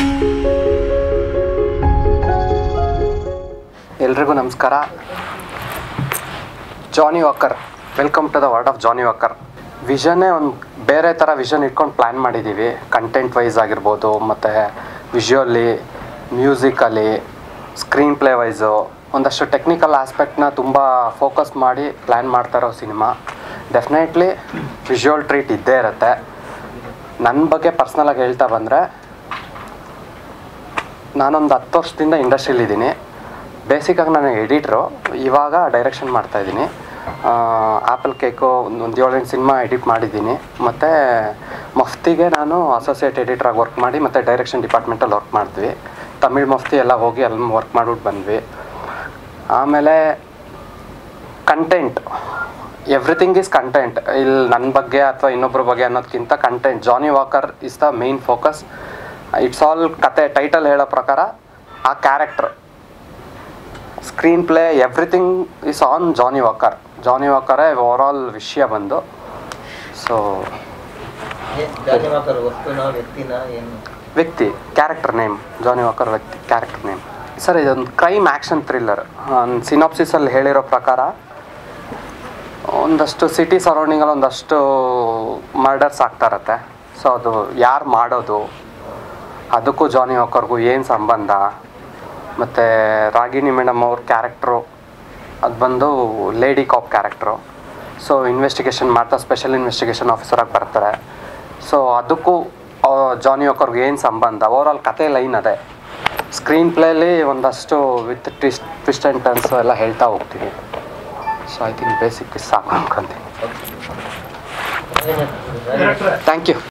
ಎಲ್ರಿಗೂ ನಮಸ್ಕಾರ Johnny Walker welcome to the world of Johnny Walker ವಿಷನ್ನೇ ಒಂದು ಬೇರೆ ಥರ ವಿಷನ್ ಇಟ್ಕೊಂಡು ಪ್ಲ್ಯಾನ್ ಮಾಡಿದ್ದೀವಿ ಕಂಟೆಂಟ್ ವೈಸ್ ಆಗಿರ್ಬೋದು ಮತ್ತು visually musically screen play wise ಒಂದಷ್ಟು ಟೆಕ್ನಿಕಲ್ ಆಸ್ಪೆಕ್ಟ್ನ ತುಂಬ ಫೋಕಸ್ ಮಾಡಿ ಪ್ಲ್ಯಾನ್ ಮಾಡ್ತಾ ಇರೋ ಸಿನಿಮಾ ಡೆಫಿನೆಟ್ಲಿ ವಿಷುವಲ್ ಟ್ರೀಟ್ ಇದ್ದೇ ಇರುತ್ತೆ ನನ್ನ ಬಗ್ಗೆ ಪರ್ಸ್ನಲಾಗಿ ಹೇಳ್ತಾ ಬಂದರೆ ನಾನೊಂದು ಹತ್ತು ವರ್ಷದಿಂದ ಇಂಡಸ್ಟ್ರಿಲಿದ್ದೀನಿ ಬೇಸಿಕಾಗಿ ನಾನು ಎಡಿಟ್ರು ಇವಾಗ ಡೈರೆಕ್ಷನ್ ಮಾಡ್ತಾಯಿದ್ದೀನಿ ಆ್ಯಪಲ್ ಕೇಕು ಒಂದು ಏಳೆಂಟು ಸಿನಿಮಾ ಎಡಿಟ್ ಮಾಡಿದ್ದೀನಿ ಮತ್ತು ಮಫ್ತಿಗೆ ನಾನು ಅಸೋಸಿಯೇಟ್ ಎಡಿಟ್ರಾಗಿ ವರ್ಕ್ ಮಾಡಿ ಮತ್ತು ಡೈರೆಕ್ಷನ್ ಡಿಪಾರ್ಟ್ಮೆಂಟಲ್ಲಿ ವರ್ಕ್ ಮಾಡ್ತೀವಿ ತಮಿಳ್ ಮಫ್ತಿ ಎಲ್ಲ ಹೋಗಿ ಅಲ್ಲಿ ವರ್ಕ್ ಮಾಡ್ಬಿಟ್ಟು ಬಂದ್ವಿ ಆಮೇಲೆ ಕಂಟೆಂಟ್ ಎವ್ರಿಥಿಂಗ್ ಈಸ್ ಕಂಟೆಂಟ್ ಇಲ್ಲಿ ನನ್ನ ಬಗ್ಗೆ ಅಥವಾ ಇನ್ನೊಬ್ಬರ ಬಗ್ಗೆ ಅನ್ನೋದಕ್ಕಿಂತ content Johnny Walker is the main focus it's all ಕತೆ ಟೈಟಲ್ ಹೇಳೋ ಪ್ರಕಾರ ಆ character screen play everything is on Johnny Walker Johnny ವಾಕರೇ ಓವರ್ ಆಲ್ ವಿಷಯ ಬಂದು ಸೊ ಜಾನಿ ವಾಕರ್ ವಸ್ತುನ ವ್ಯಕ್ತಿನ ಏನು ವ್ಯಕ್ತಿ ಕ್ಯಾರೆಕ್ಟರ್ ನೇಮ್ ಜಾನಿ ವಾಕರ್ ವ್ಯಕ್ತಿ ಕ್ಯಾರೆಕ್ಟರ್ ನೇಮ್ ಸರ್ ಇದೊಂದು ಕ್ರೈಮ್ ಆ್ಯಕ್ಷನ್ ಥ್ರಿಲ್ಲರ್ ಸಿನಾಪ್ಸಿಸಲ್ಲಿ ಹೇಳಿರೋ ಪ್ರಕಾರ ಒಂದಷ್ಟು ಸಿಟಿ ಸರೌಂಡಿಂಗಲ್ಲಿ ಒಂದಷ್ಟು ಮರ್ಡರ್ಸ್ ಆಗ್ತಾ ಇರತ್ತೆ ಸೊ ಅದು ಯಾರು ಮಾಡೋದು ಅದಕ್ಕೂ ಜಾನಿ ವಾಕರ್ಗೂ ಏನು ಸಂಬಂಧ ಮತ್ತು ರಾಗಿಣಿ ಮೇಡಮ್ ಅವ್ರ ಕ್ಯಾರೆಕ್ಟ್ರು ಅದು ಬಂದು lady cop character so investigation ಮಾಡ್ತಾ ಸ್ಪೆಷಲ್ ಇನ್ವೆಸ್ಟಿಗೇಷನ್ ಆಫೀಸರಾಗಿ ಬರ್ತಾರೆ ಸೊ ಅದಕ್ಕೂ ಆ, ಜಾನಿ ವಾಕರ್ಗೆ ಏನು ಸಂಬಂಧ ಓವರ್ ಆಲ್ ಕತೆ ಲೈನ್ ಅದೇ ಸ್ಕ್ರೀನ್ ಪ್ಲೇಲಿ ಒಂದಷ್ಟು ವಿತ್ ಟ್ವಿಸ್ಟ್ ಟ್ವಿಸ್ಟ್ ಆ್ಯಂಡ್ ಟರ್ನ್ಸು ಎಲ್ಲ ಹೇಳ್ತಾ ಹೋಗ್ತೀನಿ ಸೊ ಐ ಥಿಂಕ್ ಬೇಸಿಕ್ ಸಾಕು ಅನ್ಕೊಂತೀನಿ ಥ್ಯಾಂಕ್ ಯು